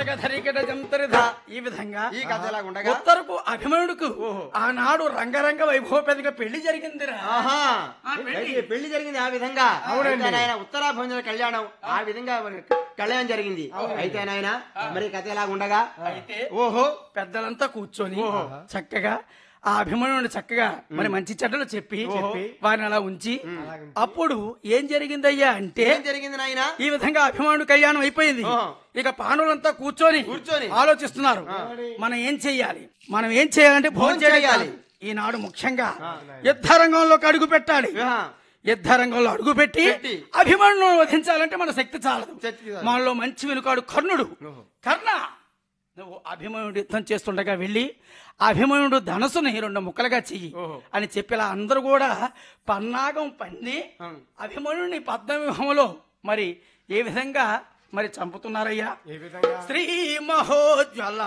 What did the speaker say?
ధరికట జంతరిధ ఈ విధంగా ఈ కథ ఎలా ఉండగా ఉత్తరపు అభిమనుడుకు ఆనాడు రంగరంగ వైభవపేదగా పెళ్లి జరిగిందిరా ఆహా ఆ, పెళ్లి. అయితే పెళ్లి జరిగింది ఆ విధంగా అయితే నాయన ఉత్తరాభంజన కళ్యాణం ఆ విధంగా మరి కళ్యాణం జరిగింది అయితే నాయన మరి కథ ఎలా ఉండగా అయితే ఓహో పెద్దలంతా కూర్చొని చక్కగా ఆ అభిమన్యుని చక్కగా మరి మంచి చెడ్డలు చెప్పి వారిని అలా ఉంచి అప్పుడు ఏం జరిగిందయ్యా అంటే ఏం జరిగింది నాయన ఈ విధంగా అభిమానుడు కళ్యాణం అయిపోయింది ఓ. ఇక పాండవులంతా కూర్చొని కూర్చొని. ఆలోచిస్తున్నారు మనం ఏం చెయ్యాలి మనం ఏం చేయాలంటే భోజనం భోజనం చేయాలి చేయాలి. ఈనాడు ముఖ్యంగా యుద్ధ రంగంలోకి అడుగు పెట్టాలి ఆహా. యుద్ధ రంగంలో అడుగు పెట్టి పెట్టి. అభిమన్యును వధించాలంటే మన శక్తి చాలదు శక్తి చాలదు. మనలో మంచి వెనుకాడు కర్ణుడు ఓహో. కర్ణ నువ్వు అభిమన్యుడు యుద్ధం చేస్తుండగా వెళ్ళి అభిమన్యుడు ధనసుని రెండు ముక్కలుగా చెయ్యి ఓహో. అని చెప్పి అందరూ కూడా పన్నాగం పంది ఆ. అభిమన్యుని పద్మవ్యూహంలో మరి ఏ విధంగా మరి చంపుతున్నారయ్యా ఏ విధంగా శ్రీ మహోజ్వల